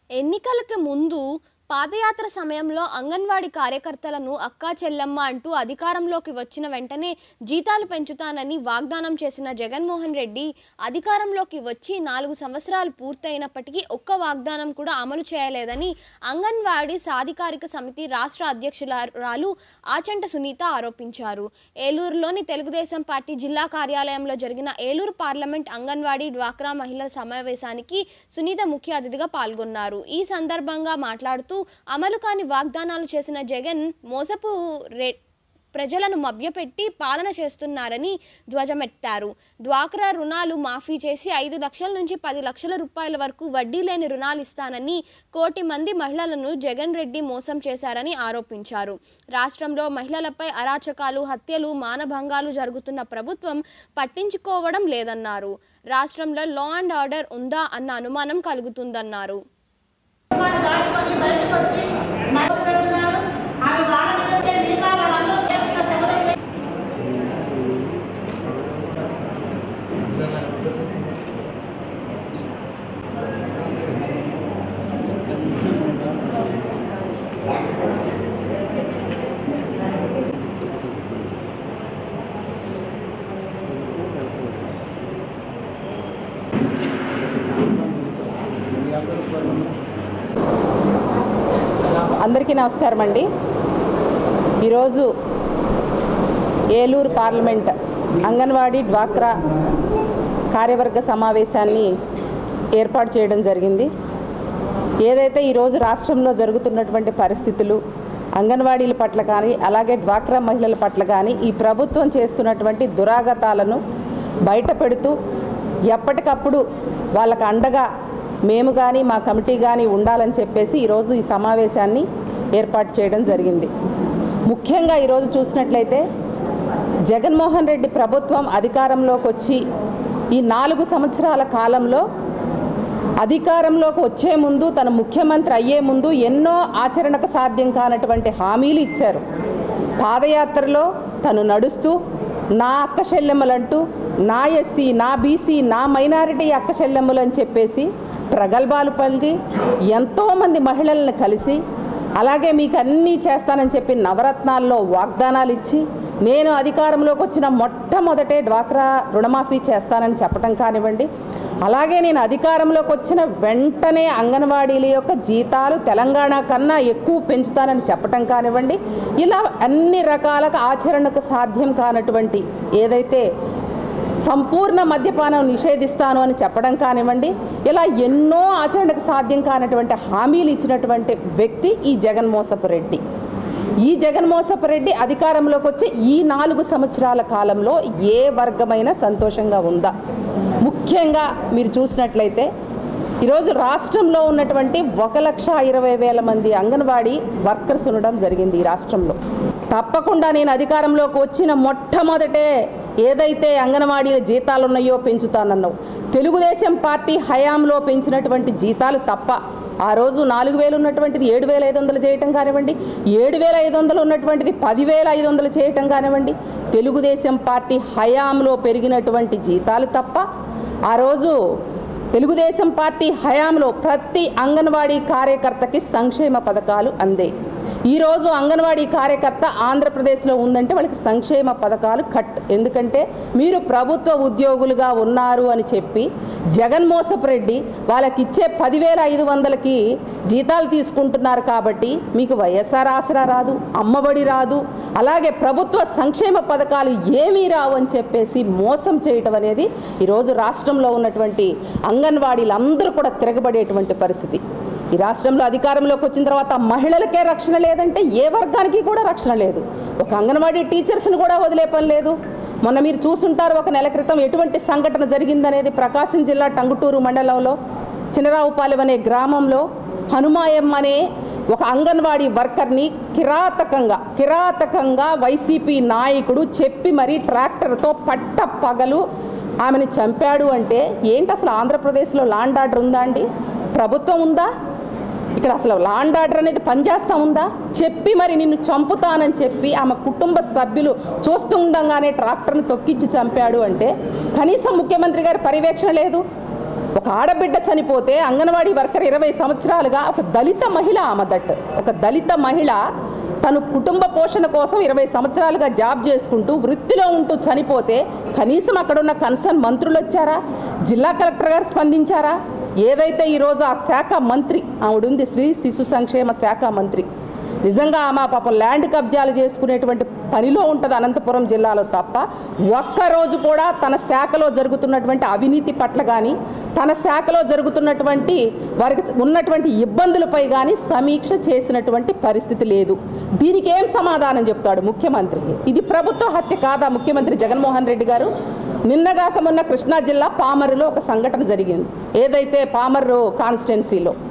ఎన్నికలకు ముందు పాదయాత్ర సమయంలో అంగన్వాడీ కార్యకర్తలను అక్కా చెల్లెమ్మ అంటూ అధికారంలోకి వచ్చిన వెంటనే జీతాలు పెంచుతానని వాగ్దానం చేసిన జగన్మోహన్ రెడ్డి అధికారంలోకి వచ్చి నాలుగు సంవత్సరాలు పూర్తయినప్పటికీ ఒక్క వాగ్దానం కూడా అమలు చేయలేదని అంగన్వాడీ సాధికారిక సమితి రాష్ట్ర అధ్యక్షురాలు ఆచంట సునీత ఆరోపించారు ఏలూరులోని తెలుగుదేశం పార్టీ జిల్లా కార్యాలయంలో జరిగిన ఏలూరు పార్లమెంట్ అంగన్వాడీ డ్వాక్రా మహిళల సమావేశానికి సునీత ముఖ్య అతిథిగా పాల్గొన్నారు ఈ సందర్భంగా మాట్లాడుతూ అమలు కాని వాగ్దానాలు చేసిన జగన్ మోసపు రే ప్రజలను మభ్యపెట్టి పాలన చేస్తున్నారని ధ్వజమెత్తారు డ్వాక్రా రుణాలు మాఫీ చేసి ఐదు లక్షల నుంచి పది లక్షల రూపాయల వరకు వడ్డీ లేని రుణాలు ఇస్తానని కోటి మంది మహిళలను జగన్ రెడ్డి మోసం చేశారని ఆరోపించారు రాష్ట్రంలో మహిళలపై అరాచకాలు హత్యలు మానభంగాలు జరుగుతున్న ప్రభుత్వం పట్టించుకోవడం లేదన్నారు రాష్ట్రంలో లా అండ్ ఆర్డర్ ఉందా అన్న అనుమానం కలుగుతుందన్నారు మన దాటుకొని బయటకు వచ్చి మొదలు పెడుతున్నారు అవి వాళ్ళ మీదకే మిగతా వాళ్ళందరూ ఏకంగా శబరిమల అందరికీ నమస్కారం అండి ఈరోజు ఏలూరు పార్లమెంట్ అంగన్వాడీ డ్వాక్రా కార్యవర్గ సమావేశాన్ని ఏర్పాటు చేయడం జరిగింది ఏదైతే ఈరోజు రాష్ట్రంలో జరుగుతున్నటువంటి పరిస్థితులు అంగన్వాడీల పట్ల కానీ అలాగే డ్వాక్రా మహిళల పట్ల కానీ ఈ ప్రభుత్వం చేస్తున్నటువంటి దురాగతాలను బయట పెడుతూ ఎప్పటికప్పుడు వాళ్ళకు అండగా మేము కానీ మా కమిటీ కానీ ఉండాలని చెప్పేసి ఈరోజు ఈ సమావేశాన్ని ఏర్పాటు చేయడం జరిగింది ముఖ్యంగా ఈరోజు చూసినట్లయితే జగన్మోహన్ రెడ్డి ప్రభుత్వం అధికారంలోకి వచ్చి ఈ నాలుగు సంవత్సరాల కాలంలో అధికారంలోకి వచ్చే ముందు తన ముఖ్యమంత్రి అయ్యే ముందు ఎన్నో ఆచరణకు సాధ్యం కానటువంటి హామీలు ఇచ్చారు పాదయాత్రలో తను నడుస్తూ నా అక్క చెల్లెమ్మలంటూ నా ఎస్సీ నా బీసీ నా మైనారిటీ అక్క చెల్లెమ్మలు అని చెప్పేసి ప్రగల్భాలు పలికి ఎంతోమంది మహిళలను కలిసి అలాగే మీకు అన్నీ చేస్తానని చెప్పి నవరత్నాల్లో వాగ్దానాలు ఇచ్చి నేను అధికారంలోకి వచ్చిన మొట్టమొదటే డ్వాక్రా రుణమాఫీ చేస్తానని చెప్పడం కానివ్వండి అలాగే నేను అధికారంలోకి వచ్చిన వెంటనే అంగన్వాడీల యొక్క జీతాలు తెలంగాణ కన్నా ఎక్కువ పెంచుతానని చెప్పటం కానివ్వండి ఇలా అన్ని రకాలుగా ఆచరణకు సాధ్యం కానటువంటి ఏదైతే సంపూర్ణ మద్యపానం నిషేధిస్తాను అని చెప్పడం కానివ్వండి ఇలా ఎన్నో ఆచరణకు సాధ్యం కానటువంటి హామీలు ఇచ్చినటువంటి వ్యక్తి ఈ జగన్మోసపు రెడ్డి ఈ జగన్మోసపు రెడ్డి అధికారంలోకి వచ్చే ఈ నాలుగు సంవత్సరాల కాలంలో ఏ వర్గమైన సంతోషంగా ఉందా ముఖ్యంగా మీరు చూసినట్లయితే ఈరోజు రాష్ట్రంలో ఉన్నటువంటి ఒక లక్ష ఇరవై వేల మంది అంగన్వాడీ వర్కర్స్ ఉండడం జరిగింది ఈ రాష్ట్రంలో తప్పకుండా నేను అధికారంలోకి వచ్చిన మొట్టమొదటే ఏదైతే అంగన్వాడీల జీతాలు ఉన్నాయో పెంచుతానన్నావు తెలుగుదేశం పార్టీ హయాంలో పెంచినటువంటి జీతాలు తప్ప ఆ రోజు నాలుగు వేలు ఉన్నటువంటిది ఏడు వేల ఐదు వందలు చేయటం కానివ్వండి ఏడు వేల ఐదు వందలు ఉన్నటువంటిది పదివేల ఐదు వందలు చేయటం కానివ్వండి తెలుగుదేశం పార్టీ హయాంలో పెరిగినటువంటి జీతాలు తప్ప ఆ రోజు తెలుగుదేశం పార్టీ హయాంలో ప్రతి అంగన్వాడీ కార్యకర్తకి సంక్షేమ పథకాలు అందాయి ఈరోజు అంగన్వాడీ కార్యకర్త ఆంధ్రప్రదేశ్లో ఉందంటే వాళ్ళకి సంక్షేమ పథకాలు కట్ ఎందుకంటే మీరు ప్రభుత్వ ఉద్యోగులుగా ఉన్నారు అని చెప్పి జగన్మోసపు రెడ్డి వాళ్ళకి ఇచ్చే పదివేల ఐదు వందలకి జీతాలు తీసుకుంటున్నారు కాబట్టి మీకు వైఎస్ఆర్ ఆసరా రాదు అమ్మఒడి రాదు అలాగే ప్రభుత్వ సంక్షేమ పథకాలు ఏమీ రావు అని చెప్పేసి మోసం చేయటం అనేది ఈరోజు రాష్ట్రంలో ఉన్నటువంటి అంగన్వాడీలందరూ కూడా తిరగబడేటువంటి పరిస్థితి ఈ రాష్ట్రంలో అధికారంలోకి వచ్చిన తర్వాత మహిళలకే రక్షణ లేదంటే ఏ వర్గానికి కూడా రక్షణ లేదు ఒక అంగన్వాడీ టీచర్స్ని కూడా వదిలే పని లేదు మొన్న మీరు చూసుంటారు ఒక నెల క్రితం ఎటువంటి సంఘటన జరిగిందనేది ప్రకాశం జిల్లా టంగుటూరు మండలంలో చినరావుపాలెం అనే గ్రామంలో హనుమాయమ్మ అనే ఒక అంగన్వాడీ వర్కర్ని కిరాతకంగా కిరాతకంగా వైసీపీ నాయకుడు చెప్పి మరీ ట్రాక్టర్తో పట్ట పగలు ఆమెను చంపాడు అంటే ఏంటి అసలు ఆంధ్రప్రదేశ్లో లాండ్ ఆర్డర్ ఉందా అండి ప్రభుత్వం ఉందా ఇక్కడ అసలు లాండ్ ఆర్డర్ అనేది పనిచేస్తా ఉందా చెప్పి మరి నిన్ను చంపుతానని చెప్పి ఆమె కుటుంబ సభ్యులు చూస్తూ ఉండగానే ట్రాక్టర్ని తొక్కిచ్చి చంపాడు అంటే కనీసం ముఖ్యమంత్రి గారి పర్యవేక్షణ లేదు ఒక ఆడబిడ్డ చనిపోతే అంగన్వాడీ వర్కర్ ఇరవై సంవత్సరాలుగా ఒక దళిత మహిళ ఆమె దట్ ఒక దళిత మహిళ తను కుటుంబ పోషణ కోసం ఇరవై సంవత్సరాలుగా జాబ్ చేసుకుంటూ వృత్తిలో ఉంటూ చనిపోతే కనీసం అక్కడ ఉన్న కన్సర్న్ మంత్రులు వచ్చారా జిల్లా కలెక్టర్ గారు స్పందించారా ఏదైతే ఈరోజు ఆ శాఖ మంత్రి ఆవిడుంది శ్రీ శిశు సంక్షేమ శాఖ మంత్రి నిజంగా ఆమె పాపం ల్యాండ్ కబ్జాలు చేసుకునేటువంటి పనిలో ఉంటుంది అనంతపురం జిల్లాలో తప్ప ఒక్కరోజు కూడా తన శాఖలో జరుగుతున్నటువంటి అవినీతి పట్ల కానీ తన శాఖలో జరుగుతున్నటువంటి వారికి ఉన్నటువంటి ఇబ్బందులపై కానీ సమీక్ష చేసినటువంటి పరిస్థితి లేదు దీనికి ఏం సమాధానం చెప్తాడు ముఖ్యమంత్రి ఇది ప్రభుత్వ హత్య కాదా ముఖ్యమంత్రి జగన్మోహన్ రెడ్డి గారు నిన్నగాక మొన్న కృష్ణా జిల్లా పామరులో ఒక సంఘటన జరిగింది ఏదైతే పామరు కాన్స్టిట్యున్సీలో